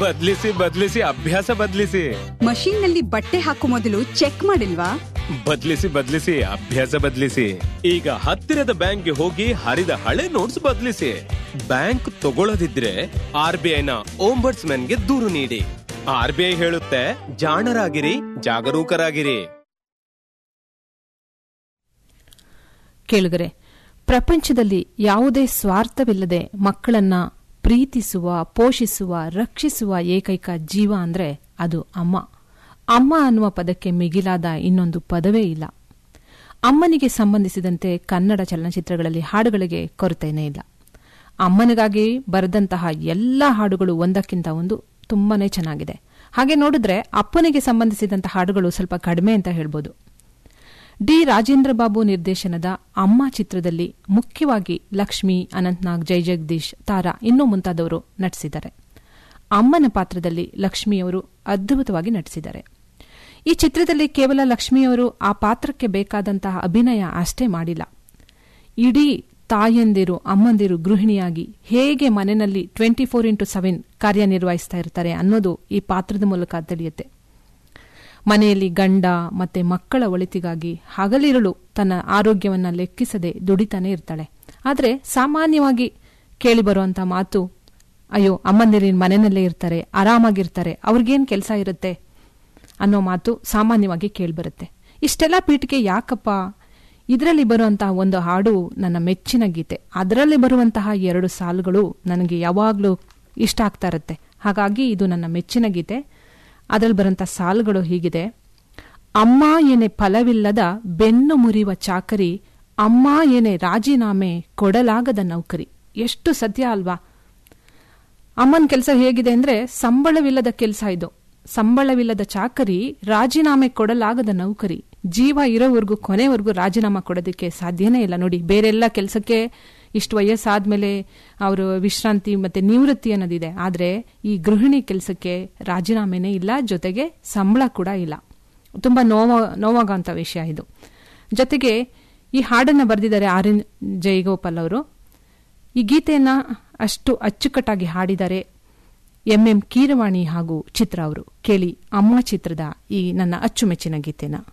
ಬದ್ಲಿಸಿ ಬದ್ಲಿಸಿ ಅಭ್ಯಾಸ ಬದ್ಲಿಸಿ ಮಷೀನ್ ನಲ್ಲಿ ಬಟ್ಟೆ ಹಾಕೋ ಮೊದಲು ಚೆಕ್ ಮಾಡಿಲ್ವಾ ಬದ್ಲಿಸಿ ಬದ್ಲಿಸಿ ಅಭ್ಯಾಸ ಬದ್ಲಿಸಿ ಈಗ ಹತ್ತಿರದ ಬ್ಯಾಂಕ್ಗೆ ಹೋಗಿ ಹರಿದ ಹಳೆ ನೋಟ್ಸ್ ಬದ್ಲಿಸಿ ಬ್ಯಾಂಕ್ ತಗೊಳ್ಳದಿದ್ರೆ ಆರ್ ಬಿ ಐನ ಗೆ ದೂರು ನೀಡಿ ಆರ್ ಬಿ ಐ ಹೇಳುತ್ತೆ ಜಾಣರಾಗಿರಿ ಜಾಗರೂಕರಾಗಿರಿ ಕೇಳುಗರೆ ಪ್ರಪಂಚದಲ್ಲಿ ಯಾವುದೇ ಸ್ವಾರ್ಥವಿಲ್ಲದೆ ಮಕ್ಕಳನ್ನ ಪ್ರೀತಿಸುವ ಪೋಷಿಸುವ ರಕ್ಷಿಸುವ ಏಕೈಕ ಜೀವ ಅಂದ್ರೆ ಅದು ಅಮ್ಮ ಅಮ್ಮ ಅನ್ನುವ ಪದಕ್ಕೆ ಮಿಗಿಲಾದ ಇನ್ನೊಂದು ಪದವೇ ಇಲ್ಲ ಅಮ್ಮನಿಗೆ ಸಂಬಂಧಿಸಿದಂತೆ ಕನ್ನಡ ಚಲನಚಿತ್ರಗಳಲ್ಲಿ ಹಾಡುಗಳಿಗೆ ಕೊರತೆಯೇ ಇಲ್ಲ ಅಮ್ಮನಿಗಾಗಿ ಬರೆದಂತಹ ಎಲ್ಲ ಹಾಡುಗಳು ಒಂದಕ್ಕಿಂತ ಒಂದು ತುಂಬಾನೇ ಚೆನ್ನಾಗಿದೆ ಹಾಗೆ ನೋಡಿದ್ರೆ ಅಪ್ಪನಿಗೆ ಸಂಬಂಧಿಸಿದಂತಹ ಹಾಡುಗಳು ಸ್ವಲ್ಪ ಕಡಿಮೆ ಅಂತ ಹೇಳ್ಬೋದು ಡಿ ರಾಜೇಂದ್ರ ಬಾಬು ನಿರ್ದೇಶನದ ಅಮ್ಮ ಚಿತ್ರದಲ್ಲಿ ಮುಖ್ಯವಾಗಿ ಲಕ್ಷ್ಮಿ ಅನಂತ್ನಾಗ್ ಜೈ ಜಗದೀಶ್ ತಾರಾ ಇನ್ನೂ ಮುಂತಾದವರು ನಟಿಸಿದ್ದಾರೆ ಅಮ್ಮನ ಪಾತ್ರದಲ್ಲಿ ಲಕ್ಷ್ಮಿಯವರು ಅದ್ಭುತವಾಗಿ ನಟಿಸಿದ್ದಾರೆ ಈ ಚಿತ್ರದಲ್ಲಿ ಕೇವಲ ಲಕ್ಷ್ಮಿಯವರು ಆ ಪಾತ್ರಕ್ಕೆ ಬೇಕಾದಂತಹ ಅಭಿನಯ ಅಷ್ಟೇ ಮಾಡಿಲ್ಲ ಇಡೀ ತಾಯಂದಿರು ಅಮ್ಮಂದಿರು ಗೃಹಿಣಿಯಾಗಿ ಹೇಗೆ ಮನೆಯಲ್ಲಿ ಟ್ವೆಂಟಿ ಫೋರ್ ಇಂಟು ಸೆವೆನ್ ಕಾರ್ಯನಿರ್ವಹಿಸ್ತಾ ಇರ್ತಾರೆ ಅನ್ನೋದು ಈ ಪಾತ್ರದ ಮೂಲಕ ತಿಳಿಯುತ್ತೆ ಮನೆಯಲ್ಲಿ ಗಂಡ ಮತ್ತೆ ಮಕ್ಕಳ ಒಳಿತಿಗಾಗಿ ಹಗಲಿರುಳು ತನ್ನ ಆರೋಗ್ಯವನ್ನ ಲೆಕ್ಕಿಸದೆ ದುಡಿತಾನೆ ಇರ್ತಾಳೆ ಆದರೆ ಸಾಮಾನ್ಯವಾಗಿ ಕೇಳಿಬರುವಂತ ಮಾತು ಅಯ್ಯೋ ಅಮ್ಮಂದಿರಿನ ಮನೆಯಲ್ಲೇ ಇರ್ತಾರೆ ಆರಾಮಾಗಿರ್ತಾರೆ ಅವ್ರಿಗೇನ್ ಕೆಲಸ ಇರುತ್ತೆ ಅನ್ನೋ ಮಾತು ಸಾಮಾನ್ಯವಾಗಿ ಕೇಳಿಬರುತ್ತೆ ಇಷ್ಟೆಲ್ಲ ಪೀಠಿಕೆ ಯಾಕಪ್ಪ ಇದರಲ್ಲಿ ಬರುವಂತಹ ಒಂದು ಹಾಡು ನನ್ನ ಮೆಚ್ಚಿನ ಗೀತೆ ಅದರಲ್ಲಿ ಬರುವಂತಹ ಎರಡು ಸಾಲುಗಳು ನನಗೆ ಯಾವಾಗಲೂ ಇಷ್ಟ ಆಗ್ತಾ ಇರುತ್ತೆ ಹಾಗಾಗಿ ಇದು ನನ್ನ ಮೆಚ್ಚಿನ ಗೀತೆ ಅದರಲ್ಲಿ ಬರುವಂತಹ ಸಾಲುಗಳು ಹೀಗಿದೆ ಅಮ್ಮ ಏನೆ ಫಲವಿಲ್ಲದ ಬೆನ್ನು ಮುರಿವ ಚಾಕರಿ ಅಮ್ಮ ಏನೆ ರಾಜೀನಾಮೆ ಕೊಡಲಾಗದ ನೌಕರಿ ಎಷ್ಟು ಸತ್ಯ ಅಲ್ವಾ ಅಮ್ಮನ ಕೆಲಸ ಹೇಗಿದೆ ಅಂದ್ರೆ ಸಂಬಳವಿಲ್ಲದ ಕೆಲಸ ಇದು ಸಂಬಳವಿಲ್ಲದ ಚಾಕರಿ ರಾಜೀನಾಮೆ ಕೊಡಲಾಗದ ನೌಕರಿ ಜೀವ ಇರೋವರೆಗೂ ಕೊನೆವರೆಗೂ ರಾಜೀನಾಮೆ ಕೊಡೋದಕ್ಕೆ ಸಾಧ್ಯನೇ ಇಲ್ಲ ನೋಡಿ ಬೇರೆಲ್ಲ ಕೆಲಸಕ್ಕೆ ಇಷ್ಟು ವಯಸ್ಸಾದ್ಮೇಲೆ ಅವರು ವಿಶ್ರಾಂತಿ ಮತ್ತೆ ನಿವೃತ್ತಿ ಅನ್ನೋದಿದೆ ಆದ್ರೆ ಈ ಗೃಹಿಣಿ ಕೆಲಸಕ್ಕೆ ರಾಜೀನಾಮೆನೇ ಇಲ್ಲ ಜೊತೆಗೆ ಸಂಬಳ ಕೂಡ ಇಲ್ಲ ತುಂಬಾ ನೋವ ನೋವಾಗಂತ ವಿಷಯ ಇದು ಜೊತೆಗೆ ಈ ಹಾಡನ್ನ ಬರೆದಿದ್ದಾರೆ ಆರ್ ಎನ್ ಜಯಗೋಪಾಲ್ ಅವರು ಈ ಗೀತೆಯನ್ನ ಅಷ್ಟು ಅಚ್ಚುಕಟ್ಟಾಗಿ ಹಾಡಿದ್ದಾರೆ ಎಂ ಎಂ ಕೀರವಾಣಿ ಹಾಗೂ ಚಿತ್ರ ಅವರು ಕೇಳಿ ಅಮ್ಮ ಚಿತ್ರದ ಈ ನನ್ನ ಅಚ್ಚುಮೆಚ್ಚಿನ ಗೀತೆನ